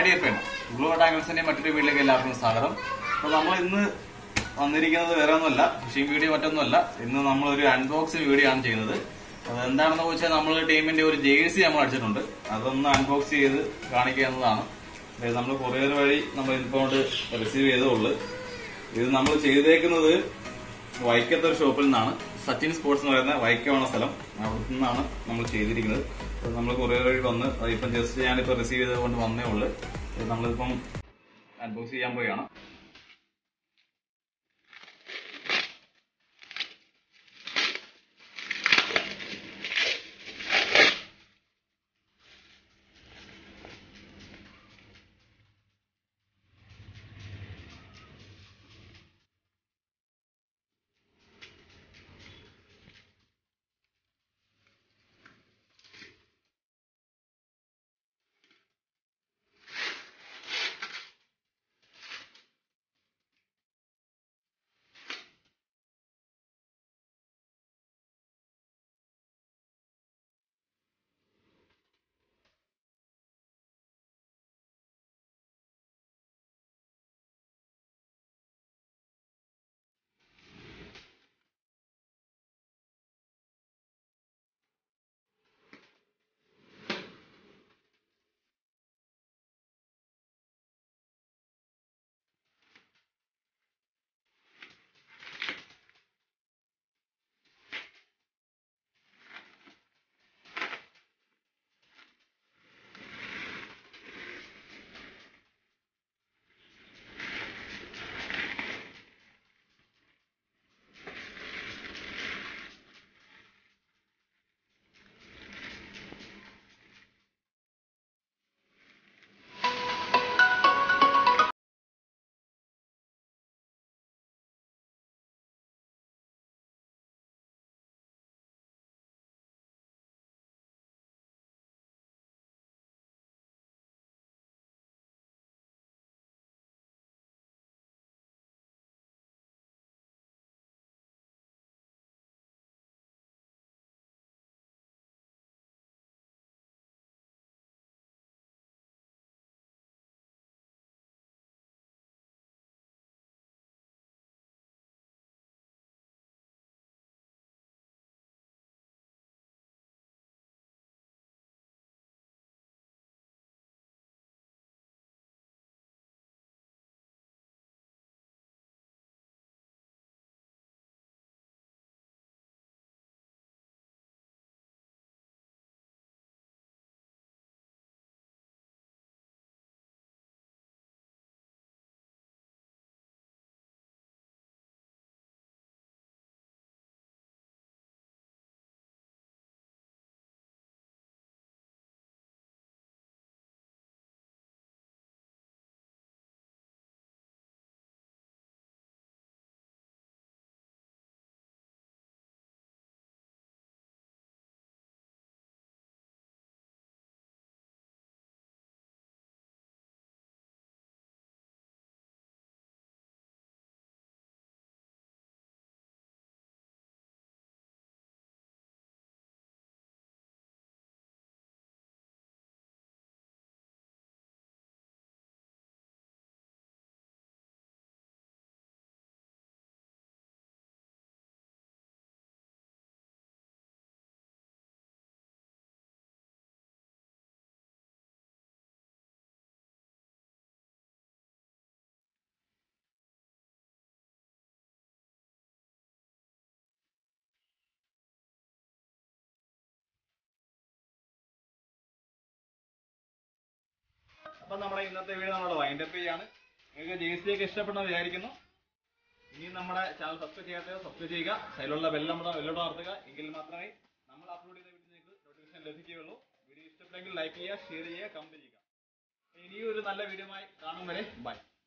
Mariappan blue ടാങ്കിൾസിന്റെ മറ്റൊരു വീട്ടിലേക്ക് എല്ലാവർക്കും സ്വാഗതം അപ്പൊ നമ്മൾ ഇന്ന് വന്നിരിക്കുന്നത് വേറെ ഒന്നുമല്ല ഫിഷിംഗ് വീഡിയോ മറ്റൊന്നുമല്ല ഇന്ന് നമ്മൾ ഒരു അൺബോക്സിംഗ് വീഡിയോ ആണ് ചെയ്യുന്നത് അത് എന്താണെന്ന് വെച്ചാൽ നമ്മൾ ടീമിന്റെ ഒരു ജേഴ്സി നമ്മൾ അടിച്ചിട്ടുണ്ട് അതൊന്ന് അൺബോക്സ് ചെയ്ത് കാണിക്കുക എന്നതാണ് നമ്മൾ കൊറിയർ വഴി നമ്മൾ ഇൻഫോണ്ട് റിസീവ് ചെയ്തതുള്ളൂ ഇത് നമ്മൾ ചെയ്തേക്കുന്നത് വൈക്കത്തെ ഒരു ഷോപ്പിൽ നിന്നാണ് സച്ചിൻ സ്പോർട്സ് എന്ന് പറയുന്ന വൈക്കമാണ് സ്ഥലം അവിടെ നിന്നാണ് നമ്മൾ ചെയ്തിരിക്കുന്നത് അത് നമ്മൾ കൊറിയർ വഴി വന്ന് അത് ഇപ്പം ജസ്റ്റ് ഞാനിപ്പോൾ റിസീവ് ചെയ്തുകൊണ്ട് വന്നേ ഉള്ളൂ ഇത് നമ്മളിപ്പം അൺബോക്സ് ചെയ്യാൻ പോവുകയാണ് അപ്പൊ നമ്മുടെ ഇന്നത്തെ വീഡിയോ നമ്മുടെ വൈൻഡ് അപ്പ് ചെയ്യാണ് നിങ്ങൾക്ക് ജേഴ്സി ഒക്കെ ഇഷ്ടപ്പെടുന്ന വിചാരിക്കുന്നു ഇനി നമ്മുടെ ചാനൽ സബ്സ്ക്രൈബ് ചെയ്യാത്തവർ സബ്സ്ക്രൈബ് ചെയ്യുക അതിലുള്ള ബെല്ലം ബെല്ലോട് നടത്തുക എങ്കിൽ മാത്രമേ നമ്മൾ അപ്ലോഡ് ചെയ്ത വീഡിയോ നിങ്ങൾക്ക് നോട്ടിഫിക്കേഷൻ ലഭിക്കുകയുള്ളൂ വീഡിയോ ഇഷ്ടപ്പെട്ടെങ്കിൽ ലൈക്ക് ചെയ്യുക ഷെയർ ചെയ്യുക കമന്റ് ചെയ്യുക ഇനിയും ഒരു നല്ല വീഡിയോ കാണും വരെ ബൈ